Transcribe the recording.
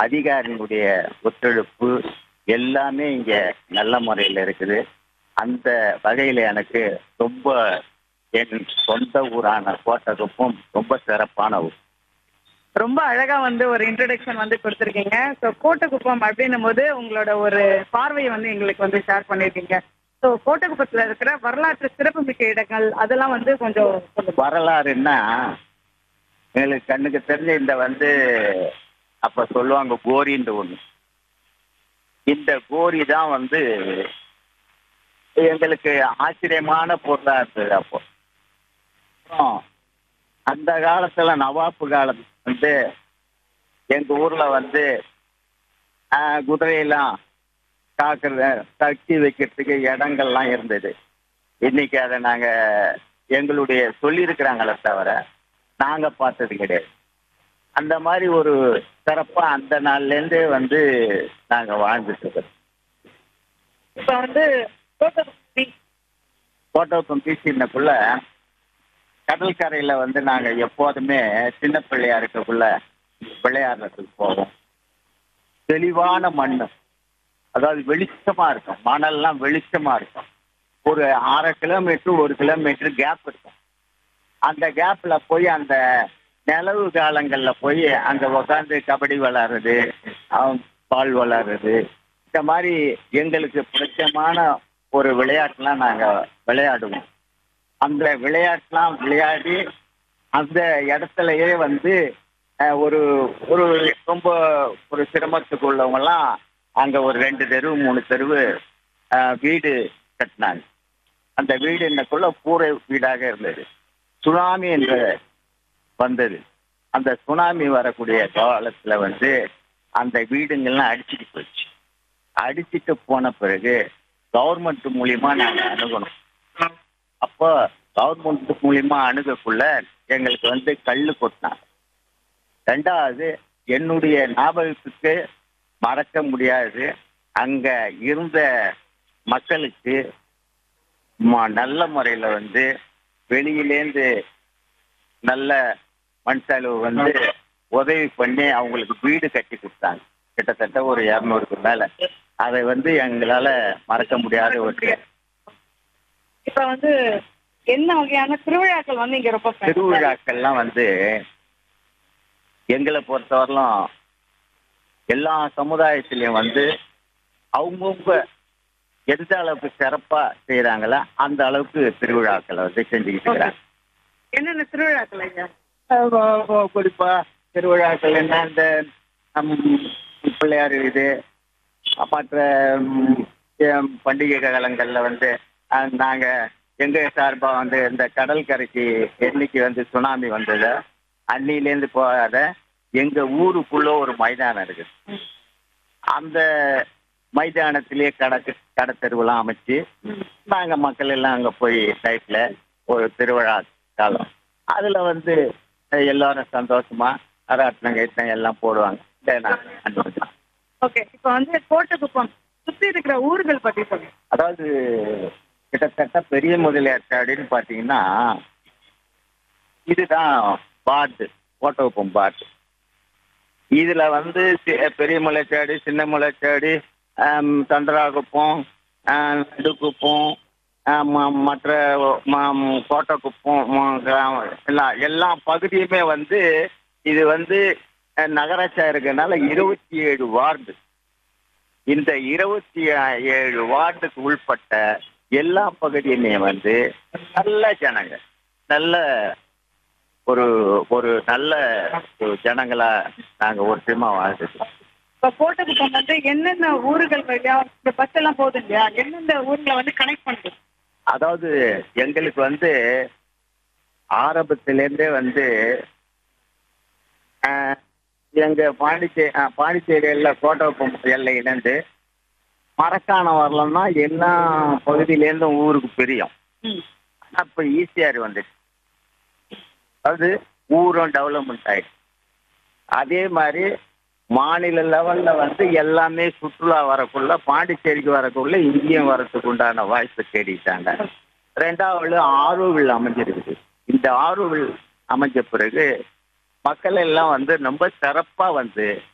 அதிகாரிகளுடைய ஒத்துழைப்பு எல்லாமே இங்க நல்ல முறையில் இருக்குது அந்த வகையில எனக்கு ரொம்ப என் சொந்த ஊரான கோட்டகுப்பம் ரொம்ப சிறப்பான ஊர் ரொம்ப அழகா வந்து ஒரு இன்ட்ரடக்ஷன் வந்து கொடுத்துருக்கீங்க ஸோ கோட்டக்குப்பம் அப்படின்னும் போது உங்களோட ஒரு பார்வையை வந்து எங்களுக்கு வந்து ஷேர் பண்ணியிருக்கீங்க ஸோ கோட்டக்குப்பத்துல இருக்கிற வரலாற்று சிறப்புமிக்க இடங்கள் அதெல்லாம் வந்து கொஞ்சம் சொல்லுங்க வரலாறுன்னா எங்களுக்கு கண்ணுக்கு தெரிஞ்ச இந்த வந்து அப்ப சொல்லுவாங்க கோரின்ற ஒண்ணு இந்த கோரி தான் வந்து எங்களுக்கு ஆச்சரியமான பொருளா இருந்தது அப்போ அப்புறம் அந்த காலத்துல நவாப்பு காலம் வந்து எங்க ஊர்ல வந்து ஆஹ், குதிரையெல்லாம் காக்குற கட்டி வைக்கிறதுக்கு இடங்கள்லாம் இருந்தது இன்னைக்கு அதை நாங்க எங்களுடைய சொல்லியிருக்கிறாங்களே தவிர நாங்க பார்த்தது கிடையாது அந்த மாதிரி ஒரு சிறப்பா அந்த நாள்ல இருந்தே வந்து நாங்க வாழ்ந்துட்டு இருக்கோம் இப்போ வந்து கோட்டக்குப்பம் beach கோட்டோக்கம் பீச்சினக்குள்ள கடற்கரையில வந்து நாங்க எப்போதுமே சின்ன பிள்ளையா இருக்கக்குள்ள விளையாடுறதுக்கு போவோம் தெளிவான மண்ணு அதாவது வெளிச்சமா இருக்கும் மணல்லாம் வெளிச்சமா இருக்கும் ஒரு அரை கிலோமீட்டர் ஒரு கிலோமீட்டர் கேப் இருக்கும் அந்த கேப்ல போய் அந்த நிலவு காலங்கள்ல போய் அங்க உட்காந்து கபடி விளாடுறது பால் விளாடுறது இந்த மாதிரி எங்களுக்கு பிடிச்சமான ஒரு விளையாட்டுலாம் நாங்க விளையாடுவோம் அந்த விளையாட்டுலாம் விளையாடி அந்த இடத்துலயே வந்து அஹ், ஒரு ஒரு ரொம்ப ஒரு சிரமத்துக்கு உள்ளவங்கலாம் அங்க ஒரு ரெண்டு தெருவு மூணு தெருவு அஹ், வீடு கட்டினாங்க அந்த வீடு என்னக்குள்ள கூரை வீடாக இருந்தது சுனாமி என்ற வந்தது அந்த சுனாமி வரக்கூடிய காலத்துல வந்து அந்த வீடுங்கள்லாம் அடிச்சிட்டு போச்சு அடிச்சிட்டு போன பிறகு கவர்மெண்ட் மூலியமா நாங்க அணுகணும் அப்போ கவர்மெண்ட் மூலியமா அணுகக்குள்ள எங்களுக்கு வந்து கல்லு கொட்டினாங்க ரெண்டாவது என்னுடைய ஞாபகத்துக்கு மறக்க முடியாது அங்க இருந்த மக்களுக்கு ம- நல்ல முறையில வந்து வெளியிலேந்து நல்ல மண் செலவு வந்து உதவி பண்ணி அவங்களுக்கு வீடு கட்டி கொடுத்தாங்க கிட்டத்தட்ட ஒரு இரநூறுக்கு மேல அதை வந்து எங்களால மறக்க முடியாத ஒரு இப்போ வந்து என்ன வகையான திருவிழாக்கள் வந்து இங்க ரொம்ப famous ஆ இருக்கு? திருவிழாக்கள்லாம் வந்து எங்களை பொறுத்தவரையிலும் எல்லா சமுதாயத்திலையும் வந்து அவங்கவுங்க எந்த அளவுக்கு சிறப்பா செய்யறாங்களோ அந்த அளவுக்கு திருவிழாக்களை வந்து செஞ்சுக்கிட்டு இருக்கிறாங்க என்னென்ன திருவிழாக்கள் ஐயா அஹ் வ- வ- குறிப்பா திருவிழாக்கள் என்ன இந்த நம் பிள்ளையார் இது மற்ற ம், எம், பண்டிகை காலங்கள்ல வந்து அஹ், நாங்க எங்க சார்பா வந்து இந்த கடற்கரைக்கு என்னைக்கு வந்து சுனாமி வந்ததோ அன்னிலேருந்து போகாத எங்க ஊருக்குள்ள ஒரு மைதானம் இருக்குது அந்த மைதானத்திலேயே கடக்கு கடை திருவிழா அமைச்சு நாங்க மக்கள் எல்லாம் அங்க போய் நைட்ல ஒரு திருவிழா காலம் அதுல வந்து அஹ், எல்லாரும் சந்தோஷமா ராட்டினம் கைத்தம் எல்லாம் போடுவாங்க இதை நான் அனுபவிச்சேன். ஓகே இப்போ வந்து கோட்டக்குப்பம் சுத்தி இருக்கிற ஊர்கள் பத்தி சொல்லுங்க அதாவது கிட்டத்தட்ட பெரிய முதலியாச்சாடின்னு பாத்தீங்கன்னா இதுதான் பாட்டு ஓட்டோப்பம் பாட்டு இதுல வந்து சி- பெரிய முளைச்சாடி சின்ன முளைச்சாடி ஆம், தண்டராகுப்பம் ஆம், நடுக்குப்பம் ஆம், ம- மற்ற ம- கோட்டைக்குப்பம் ம- கிராம- எல்லா எல்லா பகுதியுமே வந்து இது வந்து அஹ், நகராட்சியா இருக்கனால இருபத்தி ஏழு வார்டு இந்த இருபத்தி ஏழு வார்டுக்கு உள்பட்ட எல்லா பகுதியுமே வந்து நல்ல ஜனங்க நல்ல ஒரு ஒரு நல்ல ஒரு ஜனங்களா நாங்க ஒற்றுமா வாழ்ந்துட்டோம் இப்போ கோட்டக்குப்பம் வந்து என்னென்ன ஊர்கள் வழியா இந்த பஸ் எல்லாம் போகுது இல்லையா எந்தெந்த ஊர்களை வந்து கனெக்ட் பண்ணுது அதாவது எங்களுக்கு வந்து ஆரம்பத்திலேருந்தே வந்து ஆஹ், எங்க பாண்டிச்சேரி ஆஹ், பாண்டிச்சேரியில் கோட்டோப்பம் எல்லையிலேருந்து மரக்காணம் வரலன்னா எல்லா பகுதியிலேருந்தும் ஊருக்கு பிரியும் ம். ஆனா இப்ப ஈஸியார் வந்துச்சு அது ஊரும் டெவலப்மெண்ட் ஆயிடுச்சு அதே மாதிரி மாநில லெவல்ல வந்து எல்லாமே சுற்றுலா வரக்குள்ள பாண்டிச்சேரிக்கு வரக்குள்ள இங்கேயும் வரதுக்கு உண்டான வாய்ப்பு தேடிட்டாங்க ரெண்டாவது ஆரோவில் அமைஞ்சிருக்குது இந்த ஆரோவில் அமைஞ்ச பிறகு மக்கள் எல்லாம் வந்து ரொம்ப சிறப்பா வந்து